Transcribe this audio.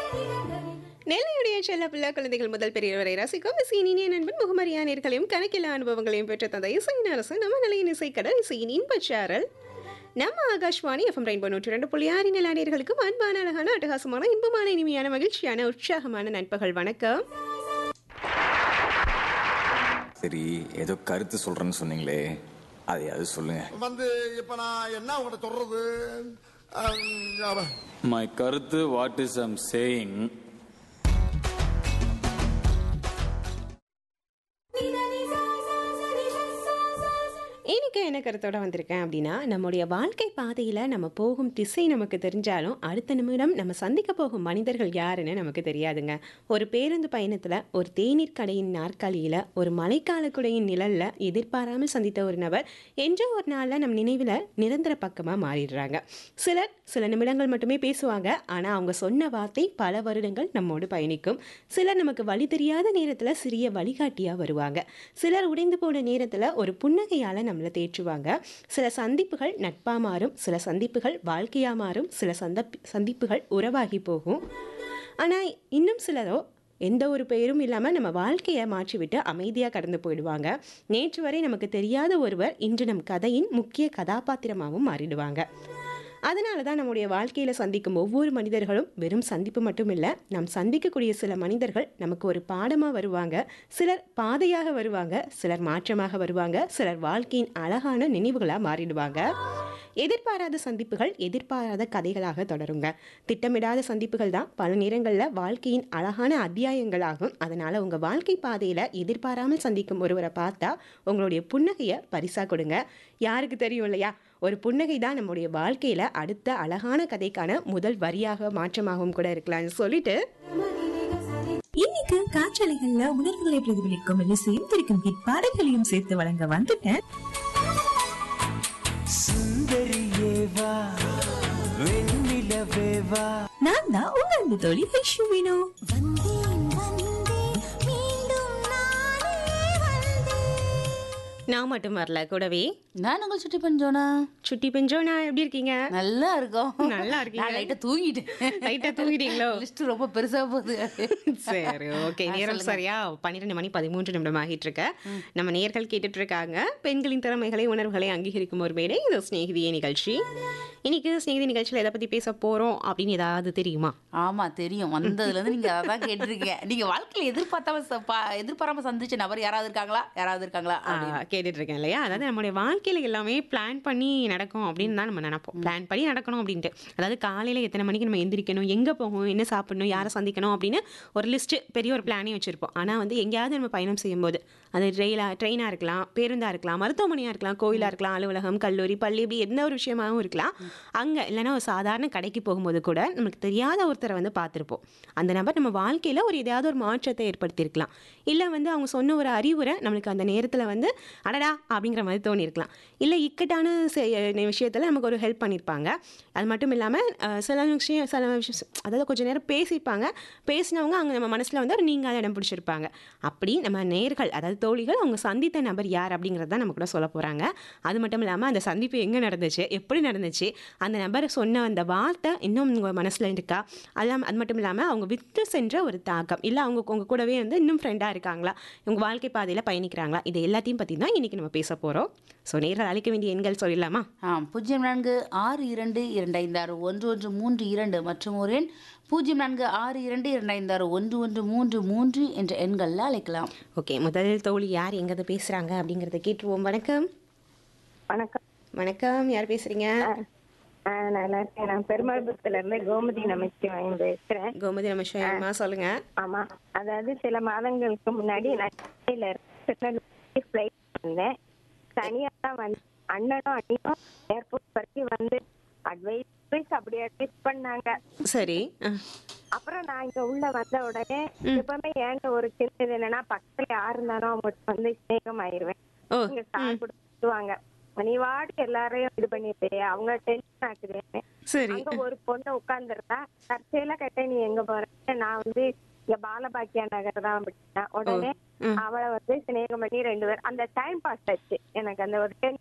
நெல்லையுடைய செல்ல பிள்ளை குழந்தைகள் முதல் பெரியவரை ரசிக்கும் இசையின் இனிய நண்பன் முகமரியா நேர்களையும் கணக்கில்லா அனுபவங்களையும் பெற்ற தந்த இசையின் அரசு நம்ம நிலையின் இசைக்கடல் இசையின் இன்பச்சாரல் நம்ம ஆகாஷ்வாணி எஃப்எம் ரெயின்போ நூற்றி ரெண்டு புள்ளி ஆறு நிலானியர்களுக்கும் அன்பான அழகான அட்டகாசமான இன்பமான இனிமையான மகிழ்ச்சியான உற்சாகமான நண்பகல் வணக்கம் சரி ஏதோ கருத்து சொல்றேன்னு சொன்னீங்களே அதையாவது சொல்லுங்க வந்து இப்ப நான் என்ன உங்கள்கிட்ட சொல்றது அம், அவ- மை கருத்து வாட் இஸ் ஐம் சேயிங் இன்னைக்கு என்ன கருத்தோட வந்திருக்கேன் அப்படின்னா நம்முடைய வாழ்க்கை பாதையில் நம்ம போகும் திசை நமக்கு தெரிஞ்சாலும் அடுத்த நிமிடம் நம்ம சந்திக்க போகும் மனிதர்கள் யாருன்னு நமக்கு தெரியாதுங்க ஒரு பேருந்து பயணத்தில் ஒரு தேநீர் கடையின் நாற்காலியில் ஒரு மழைக்கால குடையின் நிழலில் எதிர்பாராமல் சந்தித்த ஒரு நபர் என்றோ ஒரு நாளில் நம் நினைவில் நிரந்தர பக்கமாக மாறிடுறாங்க சிலர் சில நிமிடங்கள் மட்டுமே பேசுவாங்க ஆனால் அவங்க சொன்ன வார்த்தை பல வருடங்கள் நம்மோடு பயணிக்கும் சிலர் நமக்கு வழி தெரியாத நேரத்தில் சிறிய வழிகாட்டியாக வருவாங்க சிலர் உடைந்து போன நேரத்தில் ஒரு புன்னகையால் நம்மளை தேற்றுவாங்க சில சந்திப்புகள் நட்பா மாறும் சில சந்திப்புகள் வாழ்க்கையா மாறும் சில சந்தப் சந்திப்புகள் உறவாகி போகும் ஆனால் இன்னும் சிலரோ எந்த ஒரு பெயரும் இல்லாமல் நம்ம வாழ்க்கையை மாற்றிவிட்டு அமைதியாக கடந்து போயிடுவாங்க நேற்று வரை நமக்கு தெரியாத ஒருவர் இன்று நம் கதையின் முக்கிய கதாபாத்திரமாகவும் மாறிடுவாங்க அதனால தான் நம்முடைய வாழ்க்கையில் சந்திக்கும் ஒவ்வொரு மனிதர்களும் வெறும் சந்திப்பு மட்டும் இல்லை நாம் சந்திக்கக்கூடிய சில மனிதர்கள் நமக்கு ஒரு பாடமாக வருவாங்க சிலர் பாதையாக வருவாங்க சிலர் மாற்றமாக வருவாங்க சிலர் வாழ்க்கையின் அழகான நினைவுகளாக மாறிடுவாங்க எதிர்பாராத சந்திப்புகள் எதிர்பாராத கதைகளாக தொடருங்க திட்டமிடாத சந்திப்புகள் தான் பல நேரங்களில் வாழ்க்கையின் அழகான அத்தியாயங்களாகும் அதனால் உங்கள் வாழ்க்கை பாதையில் எதிர்பாராமல் சந்திக்கும் ஒருவரை பார்த்தா உங்களுடைய புன்னகையை பரிசா கொடுங்க யாருக்கு தெரியும் இல்லையா ஒரு புன்னகை தான் நம்முடைய வாழ்க்கையில் அடுத்த அழகான கதைக்கான முதல் வரியாக மாற்றமாகவும் கூட இருக்கலாம்னு சொல்லிட்டு இன்னைக்கு காற்றலைகள்ல உணர்வுகளை பிரதிபலிக்கும் இசையும் பிடிக்கும் ஹிட் பாடல்களையும் சேர்த்து வழங்க வந்துட்டேன் சுந்தரியேவா வெண்ணிலவேவா நான் தான் உங்க அன்பு தோழி ஐஷு வேணு நான் மட்டும் வரல கூடவே நான் உங்கள் சுட்டி பஞ்சோனா சுட்டி பெஞ்சோனா எப்படி இருக்கீங்க நல்லா இருக்கும் நல்லா இருக்கீங்க. நான் லைட்டா தூங்கிட்டேன் லைட்டா தூங்கிட்டீங்களோ லிஸ்ட் ரொம்ப பெருசா போகுது சரி ஓகே நேரம் சரியா பன்னிரெண்டு மணி பதிமூன்று நிமிடம் ஆகிட்டு இருக்க நம்ம நேர்கள் கேட்டுட்டு இருக்காங்க பெண்களின் திறமைகளை உணர்வுகளை அங்கீகரிக்கும் ஒரு மேடை இது ஸ்நேகிதியே நிகழ்ச்சி இன்னைக்கு ஸ்நேகிதி நிகழ்ச்சியில் எதை பத்தி பேச போறோம் அப்படின்னு ஏதாவது தெரியுமா ஆமா தெரியும் வந்ததுல இருந்து நீங்க அதான் கேட்டிருக்கீங்க நீங்க வாழ்க்கையில எதிர்பார்த்தாம ச- பா- எதிர்பாராம சந்திச்ச நபர் யாராவது இருக்காங்களா யாராவது இருக்காங்களா ஆ, கேட்டுட்டு இருக்கேன் இல்லையா அதாவது நம்மளுடைய வாழ்க்கையில எல்லாமே பிளான் பண்ணி நடக்கும் அப்படின்னு தான் நம்ம நினைப்போம் பிளான் பண்ணி நடக்கணும் அப்படின்ட்டு அதாவது காலையில எத்தனை மணிக்கு நம்ம எந்திரிக்கணும் எங்க போகணும் என்ன சாப்பிடணும் யாரை சந்திக்கணும் அப்படின்னு ஒரு லிஸ்ட் பெரிய ஒரு பிளானே வச்சிருப்போம் ஆனா வந்து எங்கேயாவது நம்ம பயணம் செய்யும்போது அது ட்ரெயிலா ட்ரெயினாக இருக்கலாம் பேருந்தாக இருக்கலாம் மருத்துவமனையாக இருக்கலாம் கோயிலாக இருக்கலாம் அலுவலகம் கல்லூரி பள்ளி இப்படி எந்த ஒரு விஷயமாகவும் இருக்கலாம் அங்கே இல்லைன்னா ஒரு சாதாரண கடைக்கு போகும்போது கூட நமக்கு தெரியாத ஒருத்தரை வந்து பார்த்துருப்போம் அந்த நபர் நம்ம வாழ்க்கையில் ஒரு எதையாவது ஒரு மாற்றத்தை ஏற்படுத்தியிருக்கலாம் இல்லை வந்து அவங்க சொன்ன ஒரு அறிவுரை நம்மளுக்கு அந்த நேரத்தில் வந்து அடடா அப்படிங்கிற மாதிரி தோணியிருக்கலாம் இல்லை இக்கட்டான விஷயத்தில் நமக்கு ஒரு ஹெல்ப் பண்ணியிருப்பாங்க அது மட்டும் இல்லாமல் சில விஷயம் சில விஷயம் அதாவது கொஞ்சம் நேரம் பேசியிருப்பாங்க பேசினவங்க அங்கே நம்ம மனசில் வந்து ஒரு நீங்காத இடம் பிடிச்சிருப்பாங்க அப்படி நம்ம நேர்கள் அதாவது தோழிகள் அவங்க சந்தித்த நபர் யார் அப்படிங்கிறது தான் நம்ம கூட சொல்ல போகிறாங்க அது மட்டும் இல்லாமல் அந்த சந்திப்பு எங்கே நடந்துச்சு எப்படி நடந்துச்சு அந்த நபர் சொன்ன அந்த வார்த்தை இன்னும் உங்கள் மனசில் இருக்கா அதெல்லாம் அது மட்டும் இல்லாமல் அவங்க விட்டு சென்ற ஒரு தாக்கம் இல்லை அவங்க உங்கள் கூடவே வந்து இன்னும் ஃப்ரெண்டாக இருக்காங்களா உங்கள் வாழ்க்கை பாதையில் பயணிக்கிறாங்களா இது எல்லாத்தையும் பற்றி தான் இன்றைக்கி நம்ம பேச போகிறோம் ஸோ நேர்கள் அழைக்க வேண்டிய எண்கள் சொல்லிடலாமா ஆ பூஜ்ஜியம் நான்கு ஆறு இரண்டு இரண்டு ஐந்து ஆறு ஒன்று ஒன்று மூன்று இரண்டு மற்றும் ஒரு எண் பூஜ்ஜியம் நான்கு ஆறு இரண்டு இரண்டு ஐந்து ஆறு ஒன்று ஒன்று மூன்று மூன்று என்ற எண்களில் அழைக்கலாம் ஓகே முதல் தோழி யார் எங்கேருந்து பேசுகிறாங்க அப்படிங்கிறத கேட்டுருவோம் வணக்கம் வணக்கம் வணக்கம் யார் பேசுகிறீங்க ஆ, நல்லா இருக்கேன் நான் பெருமாள்புரத்துல இருந்து கோமதி நமச்சிவாயம் பேசுறேன் கோமதி நமசிவமா சொல்லுங்கள் ஆமா அதாவது சில மாதங்களுக்கு முன்னாடி நான் சென்னையில இருந்து திருநெல்வேலிக்கு flight வந்தேன் தனியா தான் வந்து அண்ணனும் அண்ணியும் ஏர்போர்ட் வரைக்கும் வந்து அட்வைஸ் அப்படி அட்வைஸ் பண்ணாங்க சரி ஆ அப்புறம் நான் இங்க உள்ள வந்த உடனே எப்பவுமே என்கிட்ட ஒரு சின்னது என்னன்னா பக்கத்துல யாரு இருந்தாலும் அவங்ககிட்ட வந்து ஸ்நேகம் ஆயிருவேன் ஓ இங்க கால் கொடுத்துவாங்க நீ வாடி எல்லாரையும் இது பண்ணிட்டு அவங்க டென்ஷன் ஆக்குது சரி அங்க ஒரு பொண்ணு உட்கார்ந்துருந்தா தற்செயலா கேட்டேன் நீ எங்க போற நான் வந்து இங்க பாலபாக்கியா நகர் தான் அப்படின்னா உடனே அவளை வந்து சிநேகம் பண்ணி ரெண்டு பேரும் அந்த டைம் பாஸ் ஆச்சு எனக்கு அந்த ஒரு டென்